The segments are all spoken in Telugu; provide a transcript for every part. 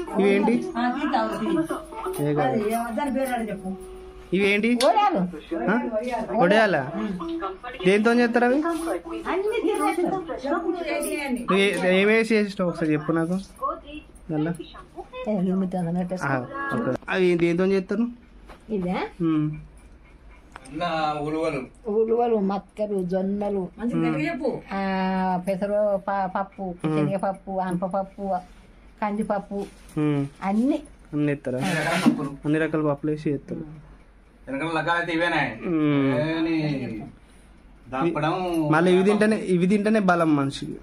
ఇవేంటి ఆ, తీద్దాం, తీ. ఏ కాదు. అది ఏ- దాని పేరు అడిగి చెప్పు ఇవేంటి ఓడాలు ఆ? వడియాలా దేంతో చేస్తారు అవి అన్ని తీసేస్తాం చెప్పులు వేసినాయన్ని. నువ్వు ఏ- ఏమేసి చేసినావు ఒకసారి చెప్పు నాకు అలా ఏ, లిమిట్ అన్నట్టు ఆ, ఓకే. అవి దేంతో చేస్తారు ఇదే ఉమ్. ఉలువలు ఉలువలు మక్కలు జొన్నలు ఆ, పెసరు ప- పప్పు శనగపప్పు అనపపప్పు కందిపప్పు ఉమ్. అన్ని అన్ని ఎత్తారా అన్ని రకాల పప్పులు వేసి చేస్తారు వెనకాల లగ్గాలైతే ఇవేనా ఉమ్. ఏని దంపడం మళ్ళీ ఇవి తింటేనే ఇవి తింటేనే బలం మనిషికి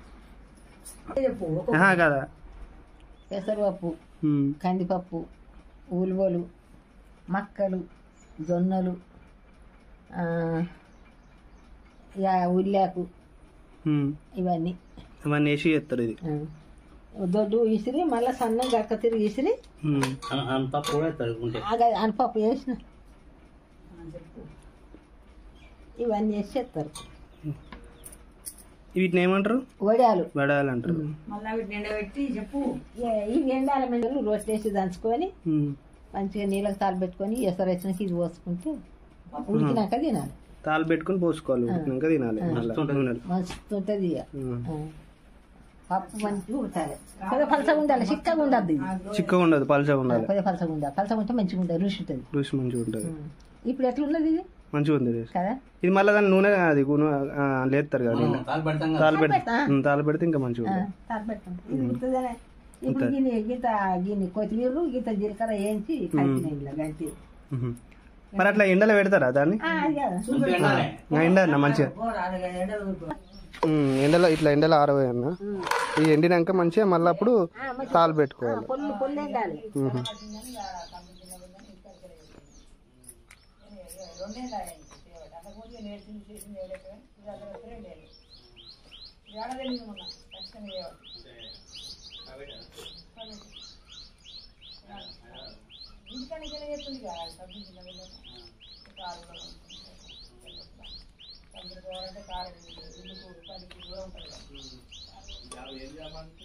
ఆహా, కదా పెసరపప్పు ఉమ్. కందిపప్పు ఉలువలు మక్కలు జొన్నలు ఆ, యా ఉల్లాకు ఉమ్. ఇవన్నీ అవన్నీ వేసి చేస్తారు ఇది ఆ. దొడ్డు ఇసిరి మళ్ళీ సన్నం గక్క తిరిగి ఇసిరి ఉమ్. ఆగ అనపప్పు వేసిన ఇవన్నీ వేసి చేస్తారు వీటిని ఏమంటారు వడియాలు వడాలు అంటారు ఏ- ఈ ఎండాల మీద రొట్టేసి దంచుకొని ఉమ్. మంచిగా నీళ్ళకి తాలు పెట్టుకొని ఎసరు వచ్చినాక ఇది పోసుకుంటే ఉడికినాక తినాలి తాలు పెట్టుకొని పోసుకోవాలి ఉడికినాక తినాలి మళ్ళా నూనెలో. మస్తు ఉంటుంది ఇక ఉమ్. ఆ. పప్పు మంచిగా ఉడకాలి కొద్దిగా పలసగా ఉండాలి చిక్కగా ఉండద్దు ఇది చిక్కగా ఉండదు పలుచగా ఉండాలి కొద్దిగా పలసగా ఉండాలి పలసగా ఉంటే మంచిగా ఉంటుంది రుచి ఉంటుంది రుచి మంచిగా ఉంటుంది ఇప్పుడు ఎట్లున్నది ఇది మంచిగా ఉంది రుచి. కదా ఇది మళ్ళీ దాని నూనె అది నూనె, ఆ, లేస్తారు కదా నీళ్ళ. తాలు పెడతాం కదా తాలు పెడితే పెడతా. ఉమ్, తాలు పెడితే ఇంకా మంచిగా ఆ, ఉంటుంది తాలు పెడతాం ఇది ఉడుతుందనే ఇప్పుడు గిన్నె గీత గిన్నె కొత్తిమీర గీత జీలకర్ర వేయించి కలిపిన ఇలా గంటి ఉహు. మరి అట్లా ఎండలో పెడతారా దాన్ని ఆ, అది కదా. ఎండాలే. నా ఎండ అన్న మంచిగా ఉమ్, ఎండలో ఇట్లా ఎండలో ఆరవేయన్న ఈ ఎండినాక మంచిగా మళ్ళీ అప్పుడు తాలు పెట్టుకోవాలి పొల్లు పొల్లు ఎండాలి ఉహు. కారం